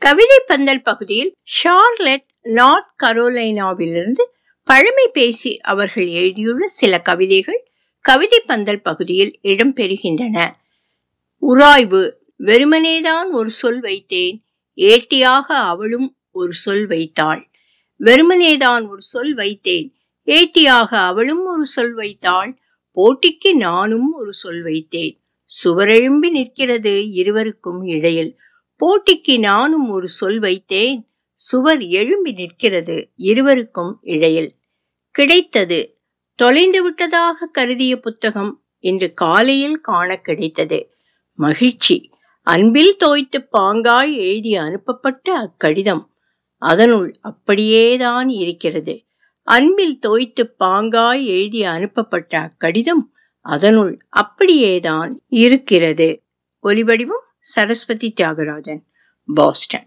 கவிதை பந்தல் பகுதியில் Charlotte north கரோலைனாவிலிருந்து பழமை பேசி அவர்கள் எழுதியுள்ள சில கவிதைகள் கவிதை பந்தல் பகுதியில் இடம்பெறுகின்றன உராய்வு வெறுமனேதான் ஒரு சொல் வைத்தேன் ஏட்டியாக அவளும் ஒரு சொல் வைத்தாள் வெறுமனேதான் ஒரு சொல் வைத்தேன் ஏட்டியாக அவளும் ஒரு சொல் வைத்தாள் போட்டிக்கு நானும் ஒரு சொல் வைத்தேன் சுவரெழும்பி நிற்கிறது இருவருக்கும் இடையில் போட்டிக்கு நானும் ஒரு சொல் வைத்தேன் சுவர் எழும்பி நிற்கிறது இருவருக்கும் இடையில் கிடைத்தது தொலைந்து விட்டதாக கருதிய புத்தகம் இன்று காலையில் காண கிடைத்தது மகிழ்ச்சி அன்பில் தோய்த்து பாங்காய் எழுதி அனுப்பப்பட்ட அக்கடிதம் அதனுள் அப்படியேதான் இருக்கிறது அன்பில் தோய்த்து பாங்காய் எழுதி அனுப்பப்பட்ட அக்கடிதம் அதனுள் அப்படியேதான் இருக்கிறது ஒலிவடிவம் சரஸ்வதி தியாகராஜன் பாஸ்டன்